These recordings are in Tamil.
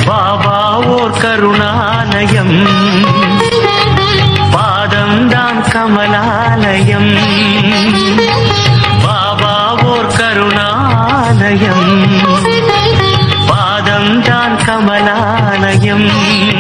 பாபா ஓர் கருணாலயம் பாதம்தான் கமலாலயம் பாபா ஓர் கருணாலயம் பாதம்தான் கமலாலயம்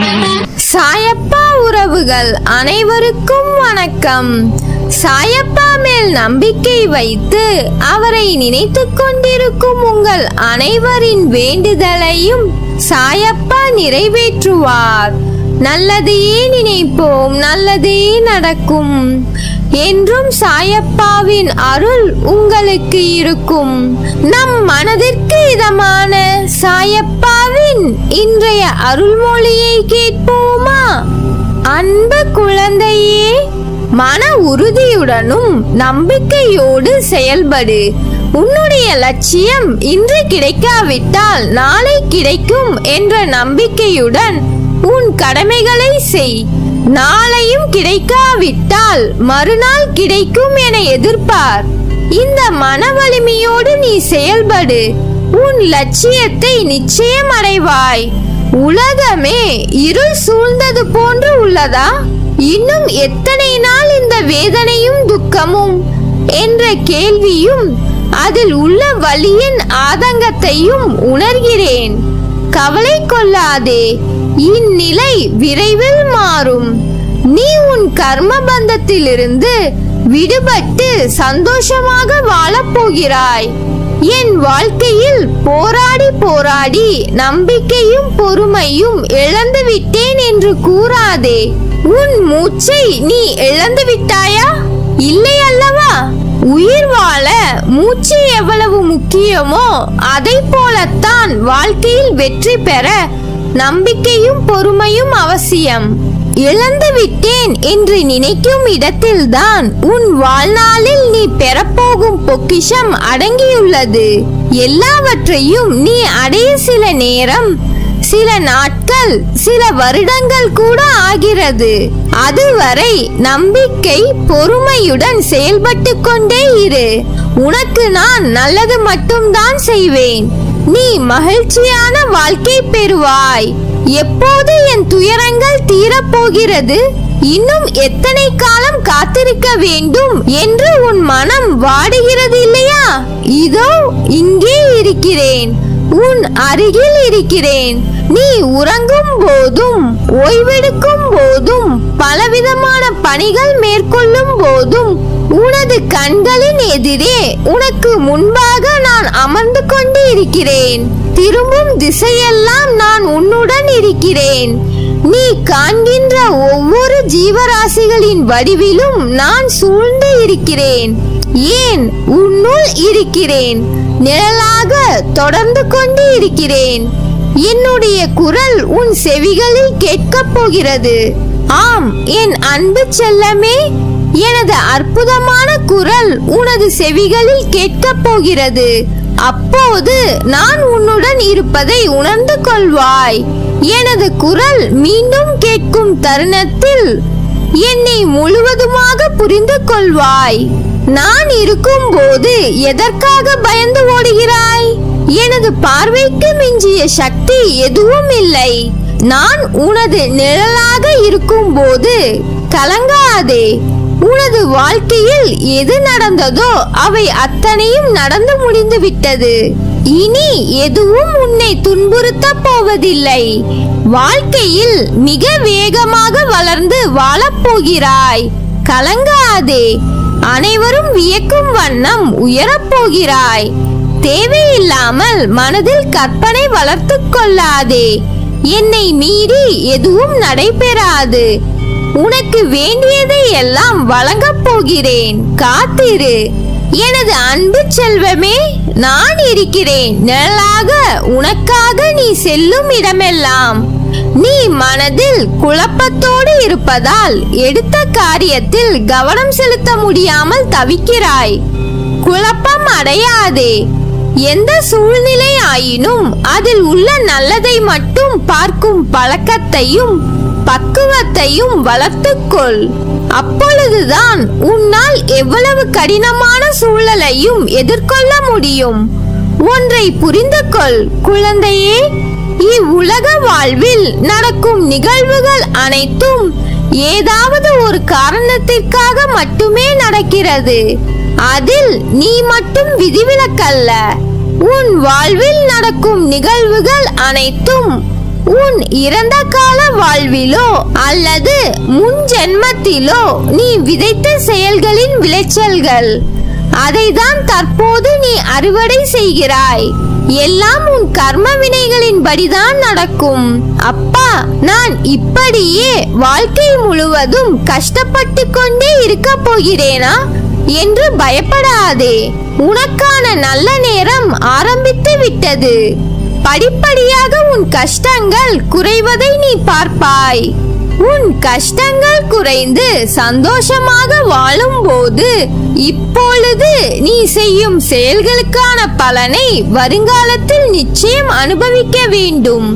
சாயப்பா உறவுகள் அனைவருக்கும் வணக்கம் சாயப்பா மேல் நம்பிக்கை வைத்து அவரை நினைத்துக் கொண்டிருக்கும் உங்கள் அனைவரின் வேண்டுதலையும் சாயப்பா நிறைவேற்றுவார் நல்லதையே நினைப்போம் நல்லதே நடக்கும் என்றும் சாயப்பாவின் அருள் உங்களுக்கு இருக்கும் நம் மனதிற்கு இதமான சாயப்பாவின் இன்றைய அருள்மொழியை கேட்போமா அன்பு குழந்தையே மன உறுதியுடனும் நம்பிக்கையோடு செயல்படு உன்னுடைய லட்சியம் இன்று கிடைக்காவிட்டால் நாளை கிடைக்கும் என்ற நம்பிக்கையுடன் உன் கடமைகளை செய் நாளையும் கிடைக்காவிட்டால் மறுநாள் கிடைக்கும் என எதிர்பார் இந்த மன வலிமையோடு நீ செயல்படு உன் லட்சியத்தை நிச்சயம் அடைவாய் உலகமே இருள் சூழ்ந்தது போன்று உள்ளதா இன்னும் எத்தனை நாள் இந்த வேதனையும் துக்கமும் என்ற கேள்வியும் அதில் உள்ள வலியின் ஆதங்கத்தையும் உணர்கிறேன் கவலை கொள்ளாதே இந்நிலை விரைவில் மாறும் நீ உன் கர்ம பந்தத்திலிருந்து விடுபட்டு சந்தோஷமாக வாழப் போகிறாய் என் வாழ்க்கையில் போராடி போராடி நம்பிக்கையும் பொறுமையும் இழந்து விட்டேன் என்று கூறாதே உன் மூச்சை நீ இழந்து விட்டாயா இல்லை அல்லவா உயிர் வாழ மூச்சு எவ்வளவு முக்கியமோ அதை போலத்தான் வாழ்க்கையில் வெற்றி பெற நம்பிக்கையும் பொறுமையும் அவசியம் இழந்து விட்டேன் என்று நினைக்கும் இடத்தில்தான் உன் வாழ்நாளில் நீ பெறப்போகும் பொக்கிஷம் அடங்கியுள்ளது எல்லாவற்றையும் நீ அடைய சில நேரம் சில நாட்கள் சில வருடங்கள் கூட ஆகிறது அதுவரை நம்பிக்கை பொறுமையுடன் செயல்பட்டு கொண்டே இரு உனக்கு நான் நல்லது மட்டும்தான் செய்வேன் நீ மகிழ்ச்சியான வாழ்க்கை பெறுவாய் எப்போது என் துயரங்கள் தீரப்போகிறது இன்னும் எத்தனை காலம் காத்திருக்க வேண்டும் என்று உன் மனம் வாடுகிறது இல்லையா இதோ இங்கே இருக்கிறேன் உன் அருகில் இருக்கிறேன் நீ உறங்கும் போதும் ஓய்வெடுக்கும் போதும் பலவிதமான பணிகள் மேற்கொள்ளும் போதும் உனது கண்களின் எதிரே உனக்கு முன்பாக நான் அமர்ந்து கொண்டு இருக்கிறேன் திரும்பும் திசையெல்லாம் நான் உன்னுடன் இருக்கிறேன் நீ காண்கின்ற ஒவ்வொரு ஜீவராசிகளின் வடிவிலும் நான் சூழ்ந்து இருக்கிறேன் ஏன் உன்னுள் இருக்கிறேன் நிழலாக தொடர்ந்து கொண்டு இருக்கிறேன் என்னுடைய குரல் உன் செவிகளில் கேட்கப் போகிறது ஆம் என் அன்பு செல்லமே எனது அற்புதமான குரல் உனது செவிகளில் கேட்கப் போகிறது அப்போது நான் உன்னுடன் இருப்பதை உணர்ந்து கொள்வாய் எனது குரல் மீண்டும் கேட்கும் தருணத்தில் என்னை முழுவதுமாக புரிந்து கொள்வாய் நான் இருக்கும்போது எதற்காக பயந்து ஓடுகிறாய் எனது பார்வைக்கு மிஞ்சிய சக்தி எதுவும் இல்லை நான் உனது நிழலாக இருக்கும்போது கலங்காதே உனது வாழ்க்கையில் எது நடந்ததோ அவை அத்தனையும் நடந்து முடிந்து விட்டது இனி எதுவும் உன்னை துன்புறுத்த போவதில்லை வாழ்க்கையில் மிக வேகமாக வளர்ந்து வாழப் போகிறாய் கலங்காதே அனைவரும் வியக்கும் வண்ணம் உயரப் போகிறாய் தேவையில்லாமல் மனதில் கற்பனை வளர்த்துக் கொள்ளாதே என்னை மீறி எதுவும் நடைபெறாது உனக்கு வேண்டியதை எல்லாம் வழங்கப் போகிறேன் காத்திரு எனது அன்பு செல்வமே நான் இருக்கிறேன் நிழலாக உனக்காக நீ செல்லும் இடமெல்லாம் நீ மனதில் குழப்பத்தோடு இருப்பதால் எடுத்த காரியத்தில் கவனம் செலுத்த முடியாமல் தவிக்கிறாய் குழப்பம் அடையாதே எந்த சூழ்நிலை ஆயினும் அதில் உள்ள நல்லதை மட்டும் பார்க்கும் பழக்கத்தையும் பக்குவத்தையும் வளர்த்துக்கொள் அப்பொழுதுதான் உன்னால் எவ்வளவு கடினமான சூழலையும் எதிர்கொள்ள முடியும் ஒன்றை புரிந்து கொள் குழந்தையே இவ்வுலக வாழ்வில் நடக்கும் நிகழ்வுகள் அனைத்தும் ஏதாவது ஒரு காரணத்திற்காக மட்டுமே நடக்கிறது அதில் நீ மட்டும் விதிவிலக்கல்ல உன் வாழ்வில் நடக்கும் நிகழ்வுகள் அனைத்தும் உன் இறந்த கால வாழ்விலோ அல்லது முன் ஜென்மத்திலோ நீ விதைத்த செயல்களின் விளைச்சல்கள் அதைதான் தற்போது நீ அறுவடை செய்கிறாய் எல்லாம் உன் கர்ம வினைகளின் படிதான் நடக்கும் அப்பா நான் இப்படியே வாழ்க்கை முழுவதும் கஷ்டப்பட்டு கொண்டே இருக்க போகிறேனா என்று பயப்படாதே உனக்கான நல்ல நேரம் ஆரம்பித்து விட்டது படிப்படியாக உன் கஷ்டங்கள் குறைவதை நீ பார்ப்பாய் உன் கஷ்டங்கள் குறைந்து சந்தோஷமாக வாழும்போது இப்பொழுது நீ செய்யும் செயல்களுக்கான பலனை வருங்காலத்தில் நிச்சயம் அனுபவிக்க வேண்டும்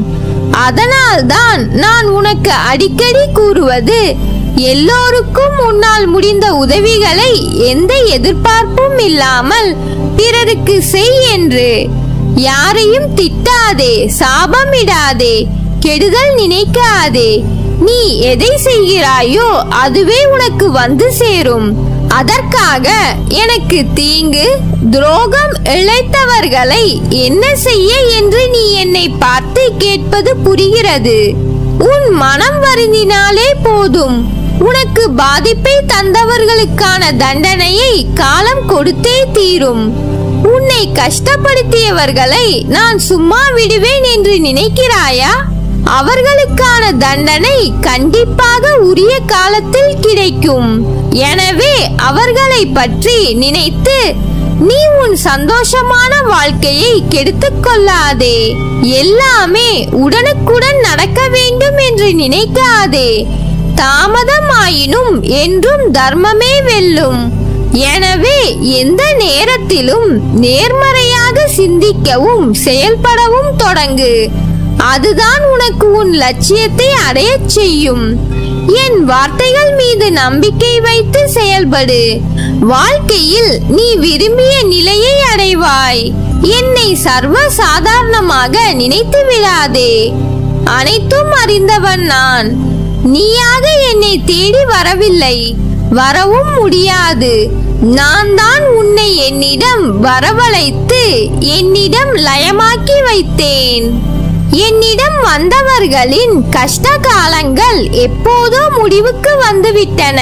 அதனால்தான் நான் உனக்கு அடிக்கடி கூறுவது எல்லோருக்கும் உன்னால் முடிந்த உதவிகளை எந்த எதிர்பார்ப்பும் இல்லாமல் பிறருக்கு செய் என்று யாரையும் திட்டாதே சாபமிடாதே கெடுதல் நினைக்காதே நீ எதை செய்கிறாயோ அதுவே உனக்கு வந்து சேரும் அதற்காக எனக்கு தீங்கு துரோகம் இழைத்தவர்களை என்ன செய்ய என்று நீ என்னை பார்த்து கேட்பது புரிகிறது உன் மனம் வருந்தினாலே போதும் உனக்கு பாதிப்பை தந்தவர்களுக்கான தண்டனையை காலம் கொடுத்தே தீரும் உன்னை கஷ்டப்படுத்தியவர்களை நான் சும்மா விடுவேன் என்று நினைக்கிறாயா அவர்களுக்கான தண்டனை கண்டிப்பாக உரிய காலத்தில் கிடைக்கும் எனவே அவர்களை பற்றி நினைத்து நீ உன் சந்தோஷமான வாழ்க்கையை கெடுத்துக் கொள்ளாதே எல்லாமே உடனுக்குடன் நடக்க வேண்டும் என்று நினைக்காதே தாமதமாயினும் என்றும் தர்மமே வெல்லும் எனவே எந்த நேரத்திலும் நேர்மறையாக சிந்திக்கவும் செயல்படவும் தொடங்கு அதுதான் உனக்கு உன் லட்சியத்தை அடையச் செய்யும் என் வார்த்தைகள் மீது நம்பிக்கை வைத்து செயல்படு வாழ்க்கையில் நீ விரும்பிய நிலையை அடைவாய் என்னை சர்வ சாதாரணமாக நினைத்து விடாதே அனைத்தும் அறிந்தவன் நான் நீயாக என்னை தேடி வரவில்லை வரவும் முடியாது நான் தான் உன்னை என்னிடம் வரவழைத்து என்னிடம் லயமாக்கி வைத்தேன் என்னிடம் வந்தவர்களின் கஷ்ட காலங்கள் எப்போதோ முடிவுக்கு வந்துவிட்டன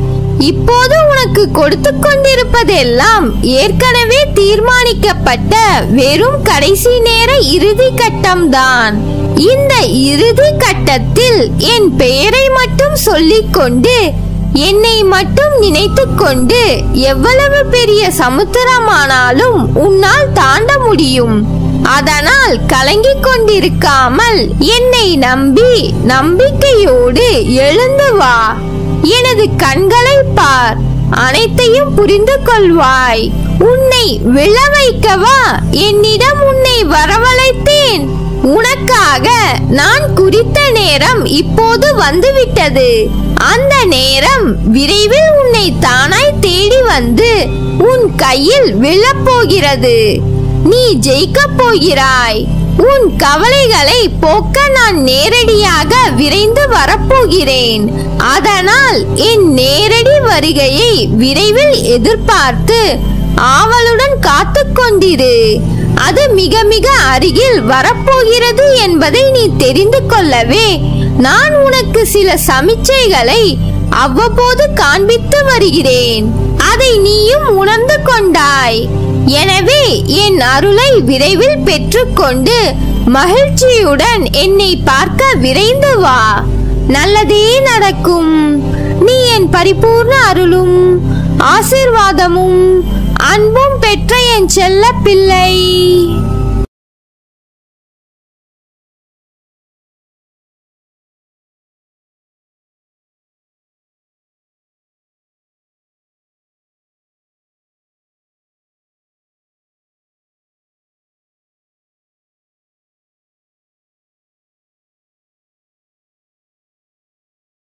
இப்போது உனக்கு கொடுத்து கொண்டிருப்பதெல்லாம் ஏற்கனவே தீர்மானிக்கப்பட்ட வெறும் கடைசி நேர இறுதி கட்டம்தான் இந்த இறுதி கட்டத்தில் என் பெயரை மட்டும் சொல்லிக்கொண்டு என்னை மட்டும் நினைத்துக் கொண்டு எவ்வளவு பெரிய சமுத்திரமானாலும் உன்னால் தாண்ட முடியும் அதனால் கலங்கிக் கொண்டிருக்காமல் என்னை நம்பி நம்பிக்கையோடு எழுந்து வா எனது கண்களை பார் அனைத்தையும் புரிந்து கொள்வாய் உன்னை விழ வைக்கவா என்னிடம் உன்னை வரவழைத்தேன் உனக்காக நான் குறித்த நேரம் இப்போது வந்துவிட்டது அந்த நேரம் விரைவில் உன்னை தானாய் தேடி வந்து உன் கையில் விழப்போகிறது நீ ஜெயிக்கப் போகிறாய் உன் கவலைகளை போக்க நான் நேரடியாக விரைந்து வரப்போகிறேன் அதனால் என் நேரடி வருகையை விரைவில் எதிர்பார்த்து ஆவலுடன் காத்துக் கொண்டிரு அது மிக மிக அருகில் வரப்போகிறது என்பதை நீ தெரிந்து கொள்ளவே நான் உனக்கு சில சமிச்சைகளை அவ்வப்போது காண்பித்து வருகிறேன் அதை நீயும் உணர்ந்து கொண்டாய் எனவே என் அருளை விரைவில் பெற்றுக்கொண்டு மகிழ்ச்சியுடன் என்னை பார்க்க விரைந்து வா நல்லதே நடக்கும் நீ என் பரிபூர்ண அருளும் ஆசிர்வாதமும் அன்பும் பெற்ற என் செல்ல பிள்ளை